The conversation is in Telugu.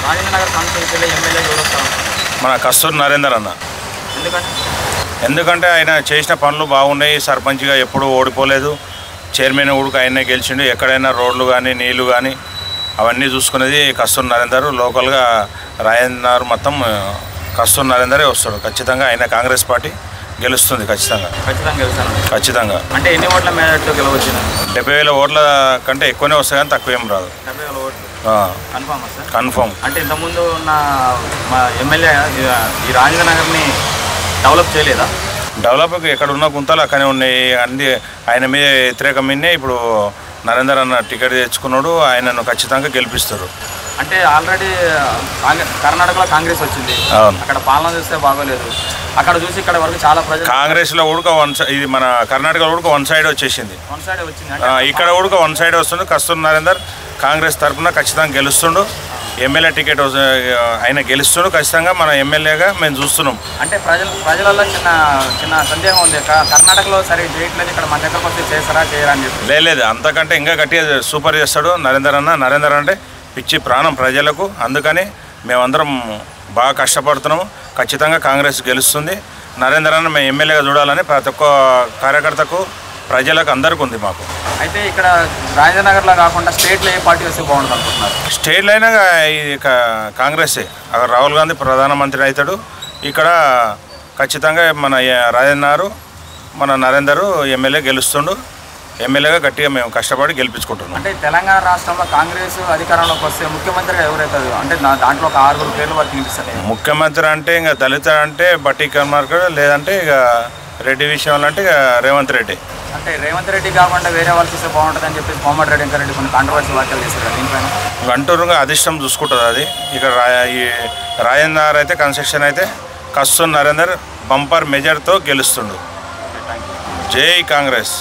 రాజేంద్రనగర్ కాన్స్టిట్యూన్సీలో ఎమ్మెల్యే ఎవరు వస్తారు మన కస్తూరి నరేందర్ అన్న ఎందుకంటే ఎందుకంటే ఆయన చేసిన పనులు బాగున్నాయి సర్పంచ్గా ఎప్పుడూ ఓడిపోలేదు చైర్మన్ కూడా ఆయనే గెలిచిండు ఎక్కడైనా రోడ్లు కానీ నీళ్లు కానీ అవన్నీ చూసుకునేది కస్తూరి నరేందర్ లోకల్గా రాజేందర్ మొత్తం ఆ, కస్తూరి నరేందరే వస్తాడు ఖచ్చితంగా ఆయన కాంగ్రెస్ పార్టీ గెలుస్తుంది ఖచ్చితంగా ఖచ్చితంగా గెలుస్తాను ఖచ్చితంగా అంటే ఎన్ని ఓట్ల మేరతో గెలవచ్చు డెబ్బై వేల ఓట్ల కంటే ఎక్కువనే వస్తాయి కానీ తక్కువ ఏం రాదు డెబ్బై వేల ఓట్లు ఆ, కన్ఫామ్ సార్ కన్ఫర్మ్ అంటే ఇంతకుముందు ఉన్న మా ఎమ్మెల్యే ఈ రాజేంద్రనగర్ని డెవలప్ చేయలేదా డెవలప్ ఎక్కడ ఉన్న గుంతలు అక్కడే ఉన్నాయి అన్ని ఆయన మీద వ్యతిరేకం మీదనే ఇప్పుడు నరేందర్ అన్న టికెట్ తెచ్చుకున్నాడు ఆయనను ఖచ్చితంగా గెలిపిస్తారు అంటే ఆల్రెడీ కాంగ్రెస్ కర్ణాటకలో కాంగ్రెస్ వచ్చింది అవును అక్కడ పాలన చూస్తే బాగోలేదు అక్కడ చూసి ఇక్కడ వరకు చాలా ప్రజలు కాంగ్రెస్లో ఉడక వన్ సైడ్ ఇది మన కర్ణాటకలో ఉడక వన్ సైడ్ వచ్చేసింది వన్ సైడ్ వచ్చింది ఆ, అంటే ఇక్కడ ఉడక వన్ సైడ్ వస్తుంది కస్తూరి నరేందర్ కాంగ్రెస్ తరఫున ఖచ్చితంగా గెలుస్తుండు ఎమ్మెల్యే టికెట్ వస్తు- ఆయన గెలుస్తుండు ఖచ్చితంగా మన ఎమ్మెల్యేగా మేము చూస్తున్నాం అంటే ప్రజలు ప్రజలలో చిన్న చిన్న సందేహం ఉంది క- కర్ణాటకలో సరిగ్గా చేయట్లేదు ఇక్కడ మన దగ్గరకు వస్తే చేస్తారా చేయరా అని చెప్పి లే- లేదు అంతకంటే ఇంకా గట్టిగా సూపర్ చేస్తాడు నరేందర్ అన్న నరేందర్ అంటే పిచ్చి ప్రాణం ప్రజలకు అందుకని మేమందరం బాగా కష్టపడుతున్నాము ఖచ్చితంగా కాంగ్రెస్ గెలుస్తుంది నరేందర్ అన్న మేము ఎమ్మెల్యేగా చూడాలని ప్రతి ఒక్క కార్యకర్తకు ప్రజలకు అందరికీ ఉంది మాకు అయితే ఇక్కడ రాజేంద్రనగర్లో కాకుండా స్టేట్లో ఏ పార్టీ వస్తే బాగుంటుంది అనుకుంటున్నారు స్టేట్లో అయినా ఇది కా- కాంగ్రెసే అక్కడ రాహుల్ గాంధీ ప్రధానమంత్రి అవుతాడు ఇక్కడ ఖచ్చితంగా మన ఏ- రాజేంద్ర మన నరేందర్ ఎమ్మెల్యే గెలుస్తుండు ఎమ్మెల్యేగా గట్టిగా మేము కష్టపడి గెలిపించుకుంటున్నాం అంటే తెలంగాణ రాష్ట్రంలో కాంగ్రెస్ అధికారంలోకి వస్తే ముఖ్యమంత్రిగా ఎవరైతారు అంటే నా దాంట్లో ఒక ఆరుగురు పేర్లు వారికి వినిపిస్తాయి ముఖ్యమంత్రి అంటే ఇంకా దళిత అంటే బట్టి కర్మార్కర్ లేదంటే ఇక రెడ్డి విషయంలో అంటే ఇక రేవంత్ రెడ్డి అంటే రేవంత్ రెడ్డి కాకుండా వేరే వాళ్ళకి ఇస్తే బాగుంటుంది అని చెప్పేసి కోమటి రెడ్డి ఇంకా రెడ్డి కొన్ని కాంట్రవర్సీ వ్యాఖ్యలు చేశారు కదా దీనిపైన గంటూరుగా అధిష్టం చూసుకుంటుంది అది ఇక్కడ రా ఈ రాజేందర్ అయితే కన్స్ట్రక్షన్ అయితే కస్తూర్ నరేందర్ బంపర్ మెజర్తో గెలుస్తుండు జై కాంగ్రెస్